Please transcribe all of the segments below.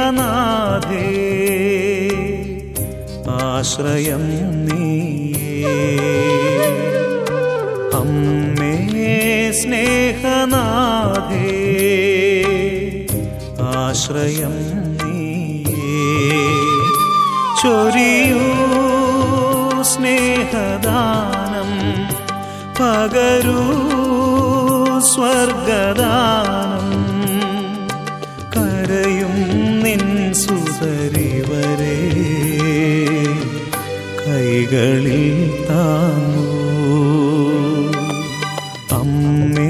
സ്നേഹനാഥേ ആശ്രയം നീയേ അമ്മേ സ്നേഹനാഥേ ആശ്രയം നീയേ ചൊരിയൂ സ്നേഹദാനം പകരൂ സ്വർഗദാനം കരയും നിൻ സുതരിവരെ കൈകളിൽ താങ്ങൂ അമ്മേ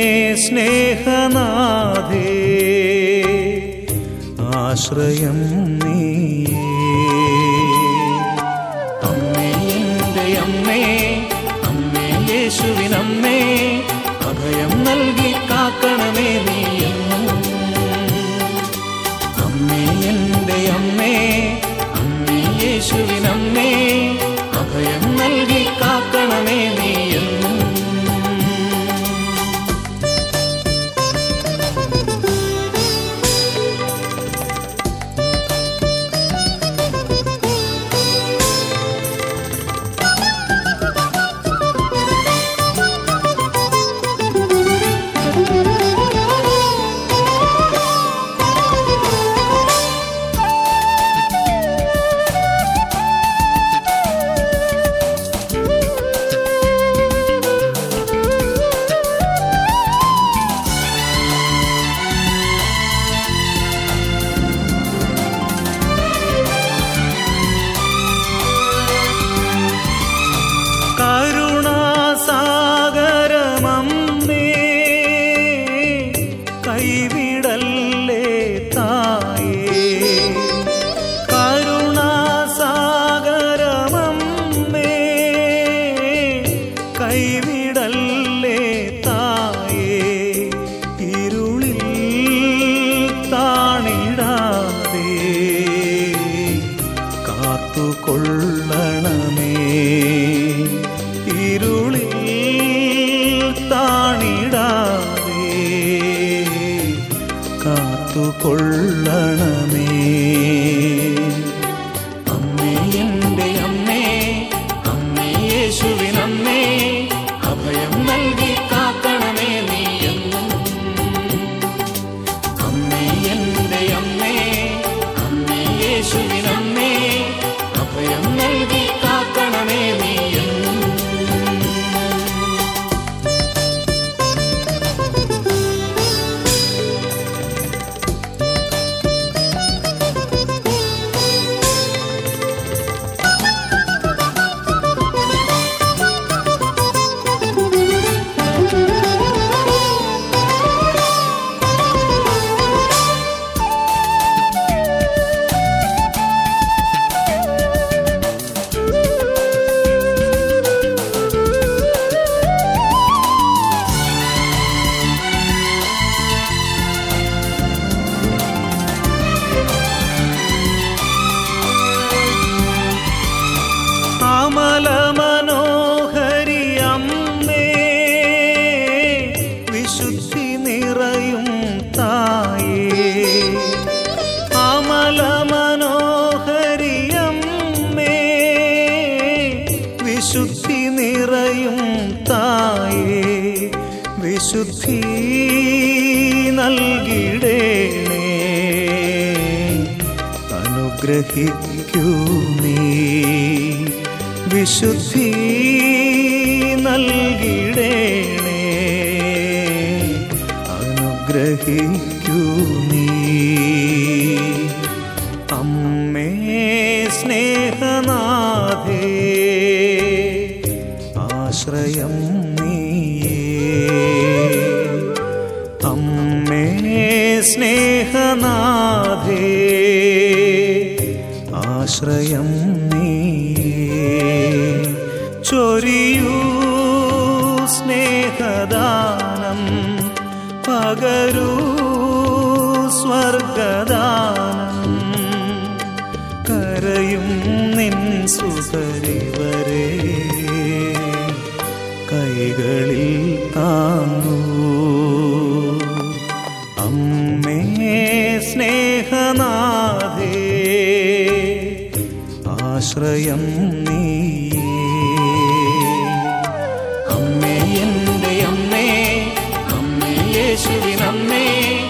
സ്നേഹനാഥേ ആശ്രയം നീയേ അമ്മേ എൻ്റെ അമ്മേ അമ്മേ യേശുവിനമ്മേ അഭയം നൽകി കാക്കണമേ നീ എന്നും അമ്മേ എൻ്റെ അമ്മേ അമ്മേ യേശുവിനമ്മേ അഭയം നൽകി കാക്കണമേ നീ എന്നും കരുണാസാഗരമമ്മേ കൈവിടല്ലേ തായേ കരുണാസാഗരമമ്മേ കൈവിടല്ലേ തായേ ഇരുളിൽ താണിടാതെ കാത്തുകൊള്ളണമേ ഇരുളിൽ താണിടാതെ കാത്തുകൊള്ളണമേ അമ്മേ എൻ്റെ അമ്മേ അമ്മേ യേശുവിനമ്മേ അഭയം നൽകി കാക്കണമേ നീ എന്നും അമ്മേ എൻ്റെ അമ്മേ അമ്മേ യേശുവിനമ്മേ അഭയം നൽകി കാക്കണമേ നീ എന്നും അമല മനോഹരി അമ്മേ വിശുദ്ധി നിറയും തായേ അമല മനോഹരി അമ്മേ വിശുദ്ധി നിറയും തായേ വിശുദ്ധി നൽകിടേണേ അനുഗ്രഹിക്കൂ നീ വിശുദ്ധി നൽകിടേണേ അനുഗ്രഹിക്കൂ നീ അമ്മേ സ്നേഹനാഥേ ആശ്രയം നീയേ അമ്മേ സ്നേഹനാഥേ ആശ്രയം നീയേ ചൊരിയൂ സ്നേഹദാനം പകരൂ സ്വർഗദാനം കരയും നിൻ സുതരിവരെ കൈകളിൽ താങ്ങൂ അമ്മേ സ്നേഹനാ ആശ്രയം നീയേ അമ്മേ എൻ്റെ അമ്മേ അമ്മേ യേശുവിനമ്മേ